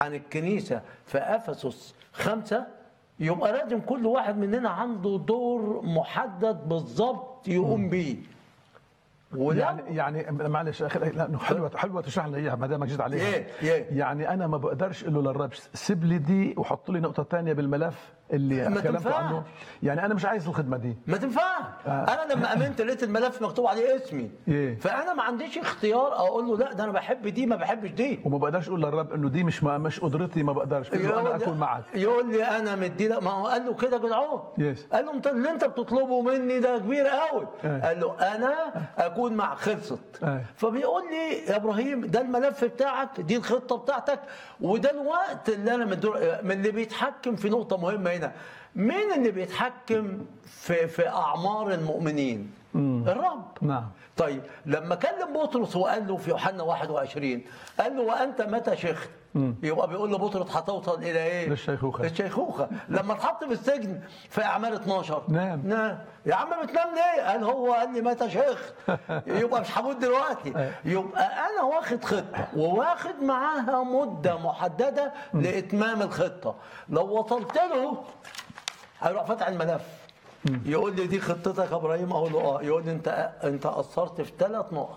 عن الكنيسة في أفسس خمسة يبقى لازم كل واحد مننا عنده دور محدد بالظبط يقوم بيه ولو يعني يعني معلش اخي لانه حلوه حلوه تشرح لي اياها ما دامك جيت عليها إيه، إيه. يعني انا ما بقدرش اقول له للرب سيب لي دي وحط لي نقطه ثانيه بالملف اللي ما كلمت تنفعش. عنه يعني انا مش عايز الخدمه دي ما تنفعش انا لما امنت لقيت الملف مكتوب عليه اسمي إيه. فانا ما عنديش اختيار اقول له لا ده انا بحب دي ما بحبش دي وما بقدرش اقول للرب انه دي مش ما مش قدرتي ما بقدرش قول له انا اكون معك يقول لي انا مدي لك ما هو قال له كده جدعون Yes. قال له انت اللي انت بتطلبه مني ده كبير قوي إيه. قال له انا اكون مع خلصت إيه. فبيقول لي يا ابراهيم ده الملف بتاعك دي الخطه بتاعتك وده الوقت اللي انا مدور من اللي بيتحكم في نقطه مهمه هنا مين اللي بيتحكم في في اعمار المؤمنين الرب نعم طيب لما كلم بطرس وقال له في يوحنا 21 قال له وانت متى شيخت يبقى بيقول له بطرس هتوصل الى ايه؟ للشيخوخة. للشيخوخه لما اتحط في السجن في اعمال 12 نام. نام يا عم بتنام ليه؟ قال هو قال لي متى شيخ يبقى مش هموت دلوقتي يبقى انا واخد خطه وواخد معاها مده محدده لاتمام الخطه لو وصلت له هيروح فاتح الملف يقول لي دي خطتك يا ابراهيم اقول له اه يقول لي انت انت قصرت في ثلاث نقط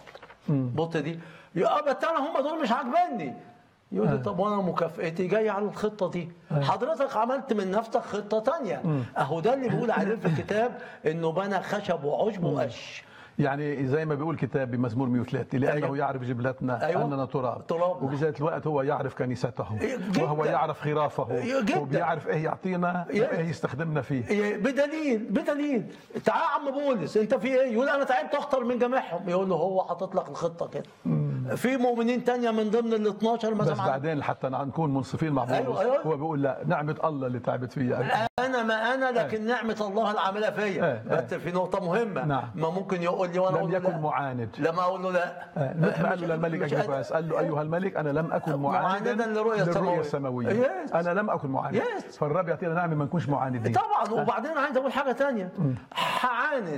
بص دي يا بس انا هم دول مش عاجبني يقول لي طب وانا مكافئتي جايه على الخطه دي حضرتك عملت من نفسك خطه تانية اهو ده اللي بيقول عليه في الكتاب انه بنى خشب وعشب وقش يعني زي ما بيقول كتاب بمزمور 103 لانه أيوة. يعرف جبلتنا أيوة. اننا تراب تراب. وبذات الوقت هو يعرف كنيسته جداً. وهو يعرف خرافه جداً. وبيعرف ايه يعطينا يا- وايه يستخدمنا فيه إيه، بدليل بدليل تعال يا عم بولس انت في ايه؟ يقول انا تعبت اكتر من جميعهم يقول له هو حاطط لك الخطه كده في مؤمنين تانية من ضمن ال 12 بس مثلا عن- بعدين حتى نكون منصفين مع بولس أيوة، أيوة. هو بيقول لا نعمه الله اللي تعبت فيها انا ما انا لكن نعمه الله العامله فيا إيه، بس في نقطه مهمه نعم. ما ممكن يقول لي وانا لم اقول له يكن لا. معاند لما اقول له لا آه، مثل ما قال له مش- للملك مش اجرباس قال له ايها الملك انا لم اكن معاندا معاندا للرؤية السماوية. السماويه Yes. انا لم اكن معاند Yes. فالرب يعطينا نعمه ما نكونش معاندين طبعا وبعدين عايز اقول حاجه تانية هعاند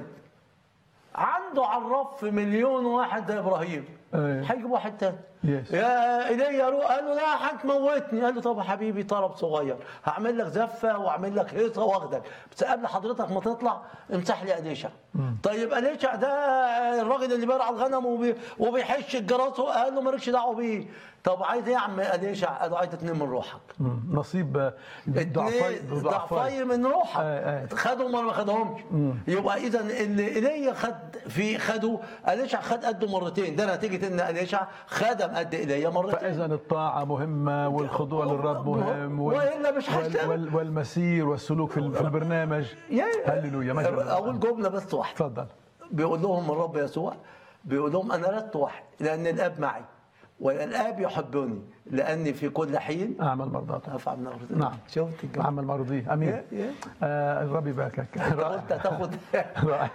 عنده على الرف مليون واحد زي ابراهيم إيه. هيجيب واحد تاني Yes. يا ايليا روح قال له لا هتموتني قال له طب يا حبيبي طلب صغير هعمل لك زفه واعمل لك هيصه واخدك بس قبل حضرتك ما تطلع امسح لي اليشع طيب اليشع ده الراجل اللي بيرعى الغنم وبي وبيحش الجراس قال له مالكش دعوه بيه طب عايز ايه يا عم اليشع قال له عايز اتنين من روحك مم. نصيب آه، ضعفي اتنين ضعفي ضعفي من روحك آه، آه. خدهم ولا ما خدهمش يبقى اذا اللي ايليا خد في خده اليشع خد قده مرتين ده نتيجه ان اليشع خدم قد ايليا مرتين فاذا الطاعه مهمه والخضوع للرب مهم وال- وإلا مش وال- هشتغل. وال- والمسير والسلوك في ال- في البرنامج يا- هللويا مجد الله. اقول جمله بس واحده تفضل بيقول لهم الرب يسوع بيقول لهم انا لست واحد لان الاب معي والاب يحبني لاني في كل حين اعمل مرضاته افعل من أرضي. نعم شفت الجمله اعمل مرضيه امين يا- يا. آه الرب يباركك قلت هتاخد رائع.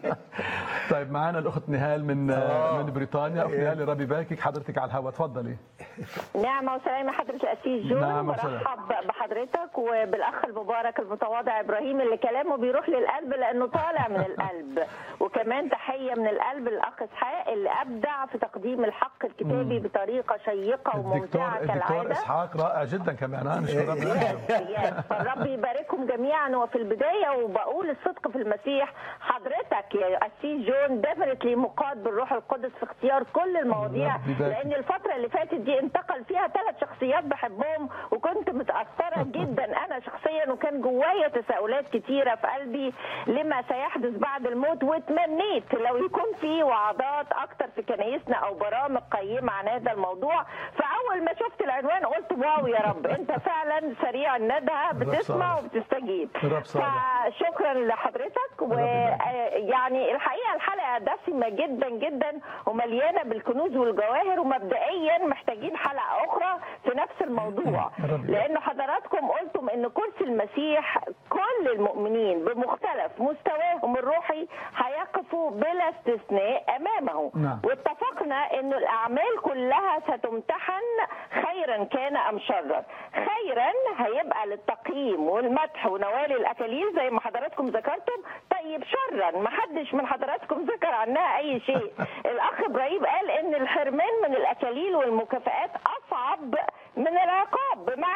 طيب معانا الاخت نهال من آه. من بريطانيا اخت نهال الرب يباركك حضرتك على الهواء تفضلي نعمة وسلامة حضرة الأسيس جون نعم وسلام. برحب بحضرتك وبالأخ المبارك المتواضع إبراهيم اللي كلامه بيروح للقلب لأنه طالع من القلب وكمان تحية من القلب للأخ إسحاق اللي أبدع في تقديم الحق الكتابي بطريقة شيقة الدكتور وممتعة الدكتور كالعادة اسحاق رائع جدا كمان انا نشكر ربنا الرب يبارككم جميعا وفي البدايه وبقول الصدق في المسيح حضرتك يا اسيس جون ديفنتلي مقاد بالروح القدس في اختيار كل المواضيع رب يبارك. لان الفتره اللي فاتت دي انتقل فيها ثلاث شخصيات بحبهم وكنت متاثره جدا انا شخصيا وكان جوايا تساؤلات كتيره في قلبي لما سيحدث بعد الموت وتمنيت لو يكون في وعظات اكتر في كنايسنا او برامج قيمه عن هذا الموضوع فاول ما شفت العنوان قلت واو يا رب انت فعلا سريع الندى بتسمع صالح. وبتستجيب رب صالح. فشكرا لحضرتك رب يبارك. ويعني الحقيقه الحلقه دسمه جدا جدا ومليانه بالكنوز والجواهر ومبدئيا محتاجين حلقه اخرى في نفس الموضوع رب يبارك. لان حضراتكم قلتم ان كرسي المسيح كل المؤمنين بمختلف مستواهم الروحي هيقفوا بلا استثناء امامه نعم. واتفقنا ان الاعمال كلها كلها ستمتحن خيرا كان ام شرا خيرا هيبقى للتقييم والمدح ونوال الاكاليل زي ما حضراتكم ذكرتم طيب شرا ما حدش من حضراتكم ذكر عنها اي شيء الاخ ابراهيم قال ان الحرمان من الاكاليل والمكافآت اصعب من العقاب بمعنى